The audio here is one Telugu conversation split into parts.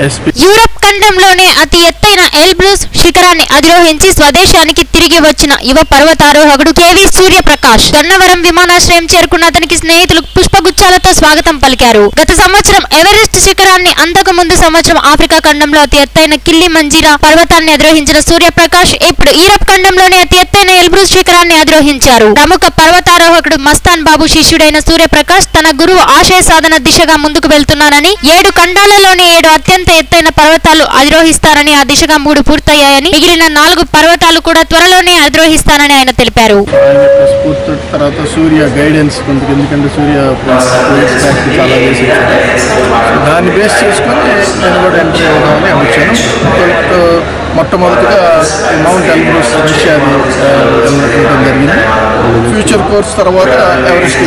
ఎస్పీ యూరప్ ఖండంలోనే అతి ఎత్తైన ఎల్బ్రూస్ శిఖరాన్ని అధిరోహించి స్వదేశానికి తిరిగి వచ్చిన యువ పర్వతారోహకుడు కేవీ సూర్యప్రకాష్ గన్నవరం విమానాశ్రయం చేరుకున్న అతనికి స్నేహితులు పుష్పగుచ్చాలతో స్వాగతం పలికారు గత సంవత్సరం ఎవరెస్ట్ శిఖరాన్ని అంతకు ముందు సంవత్సరం ఆఫ్రికా ఖండంలో అతి ఎత్తైన కిల్లి మంజీరా పర్వతాన్ని అధిరోహించిన సూర్యప్రకాష్ ఇప్పుడు యూరప్ ఖండంలోనే అతి ఎత్తైన ఎల్బ్రూస్ శిఖరాన్ని అధిరోహించారు ప్రముఖ పర్వతారోహకుడు మస్తాన్ బాబు శిష్యుడైన సూర్యప్రకాష్ తన గురువు ఆశయ సాధన దిశగా ముందుకు వెళ్తున్నానని ఏడు ఖండాలలోని ఏడు అత్యంత ఎత్తైన పర్వతాలు అధిరోహిస్తారని ఆ దిశగా మూడు పూర్తయ్యాయని మిగిలిన నాలుగు పర్వతాలు కూడా త్వరలోనే అధిరోహిస్తానని ఆయన తెలిపారు ఆయన యొక్క స్ఫూర్తి తర్వాత సూర్య గైడెన్స్ కొంత ఎందుకంటే సూర్య ప్లేట్స్ బ్యాక్ చాలా చేసి వచ్చాడు. దాన్ని బేస్ చేసుకొని నేను కూడా ఎంట్రీ అవుదామని వచ్చాను కొ- మొట్టమొదటిగా మౌంట్ ఎల్బ్రూస్ రష్యాది ఆ, వెళ్ళడం జరిగింది ఫ్యూచర్ కోర్స్ తర్వాత ఎవరెస్ట్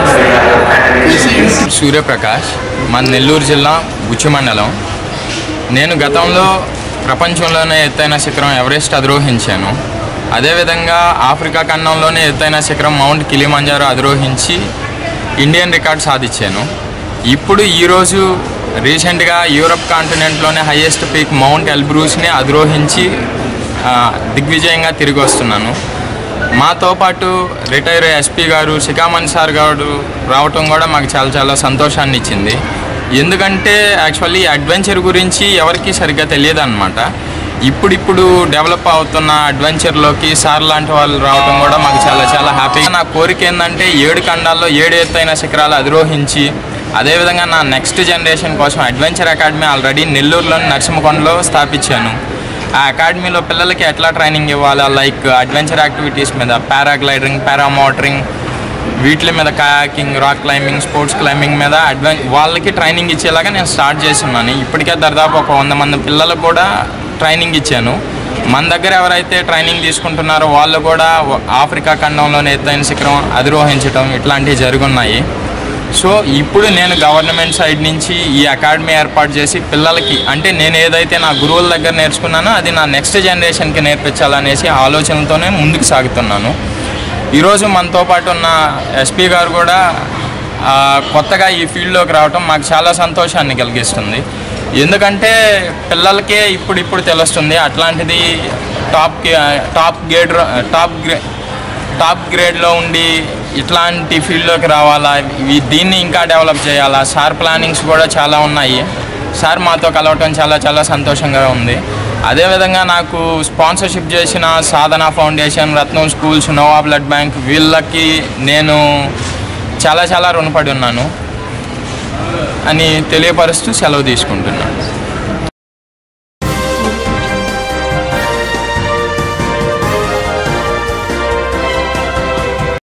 చేసి సూర్యప్రకాష్ మన నెల్లూరు జిల్లా బుచ్చి మండలం నేను గతంలో ప్రపంచంలోనే ఎత్తైన శిఖరం ఎవరెస్ట్ అధిరోహించాను అదేవిధంగా ఆఫ్రికా ఖండంలోనే ఎత్తైన శిఖరం మౌంట్ కిలిమంజారో అధిరోహించి ఇండియన్ రికార్డ్ సాధించాను ఇప్పుడు ఈరోజు రీసెంట్గా యూరప్ కాంటినెంట్లోనే హైయెస్ట్ పీక్ మౌంట్ ఎల్బ్రూస్ని అధిరోహించి ఆ, దిగ్విజయంగా తిరిగి వస్తున్నాను మాతో పాటు రిటైర్ ఎస్పీ గారు శిఖామణి సార్ గారు రావటం కూడా మాకు చాలా చాలా సంతోషాన్ని ఇచ్చింది ఎందుకంటే యాక్చువల్లీ అడ్వెంచర్ గురించి ఎవరికి సరిగ్గా తెలియదు అనమాట ఇప్పుడిప్పుడు డెవలప్ అవుతున్న అడ్వెంచర్లోకి సార్ లాంటి వాళ్ళు రావటం కూడా మాకు చాలా చాలా హ్యాపీగా నా కోరిక ఏంటంటే ఏడు ఖండాల్లో ఏడు ఎత్తైన శిఖరాలు అధిరోహించి అదేవిధంగా నా నెక్స్ట్ జనరేషన్ కోసం అడ్వెంచర్ అకాడమీ ఆల్రెడీ నెల్లూరులోని నరసింహకొండలో స్థాపించాను ఆ అకాడమీలో పిల్లలకి ఎట్లా ట్రైనింగ్ ఇవ్వాలా లైక్ అడ్వెంచర్ యాక్టివిటీస్ మీద పారాగ్లైడింగ్ పారామోటరింగ్ వీటి మీద kayaking rock climbing sports climbing మీద అడ్వెన్ వాళ్ళకి ట్రైనింగ్ ఇచ్చేలాగా నేను స్టార్ట్ చేస్తున్నాను ఇప్పటికే దాదాపు ఒక వంద మంది పిల్లలకు కూడా ట్రైనింగ్ ఇచ్చాను మన దగ్గర ఎవరైతే ట్రైనింగ్ తీసుకుంటున్నారో వాళ్ళు కూడా ఆఫ్రికా ఖండంలోని ఎత్తైన శిఖరం అధిరోహించడం ఇట్లాంటివి జరుగున్నాయి సో ఇప్పుడు నేను గవర్నమెంట్ సైడ్ నుంచి ఈ అకాడమీ ఏర్పాటు చేసి పిల్లలకి అంటే నేను ఏదైతే నా గురువుల దగ్గర నేర్చుకున్నానో అది నా నెక్స్ట్ జనరేషన్కి నేర్పించాలనేసి ఆలోచనతోనే ముందుకు సాగుతున్నాను ఈరోజు మనతో పాటు ఉన్న ఎస్పీ గారు కూడా ఆ, కొత్తగా ఈ ఫీల్డ్లోకి రావటం మాకు చాలా సంతోషాన్ని కలిగిస్తుంది ఎందుకంటే పిల్లలకే ఇప్పుడు ఇప్పుడు తెలుస్తుంది అట్లాంటిది టాప్ టాప్ గేడ్ టాప్ గ్రే టాప్ గ్రేడ్లో ఉండి ఇట్లాంటి ఫీల్డ్లోకి రావాలా ఇవి దీన్ని ఇంకా డెవలప్ చేయాలా సార్ ప్లానింగ్స్ కూడా చాలా ఉన్నాయి సార్ మాతో కలవటం చాలా చాలా సంతోషంగా ఉంది అదేవిధంగా నాకు స్పాన్సర్షిప్ చేసిన Sadhana foundation Ratnam schools Nova blood bank వీళ్ళకి నేను చాలా చాలా రుణపడి ఉన్నాను అని తెలియపరుస్తూ సెలవు తీసుకుంటున్నాను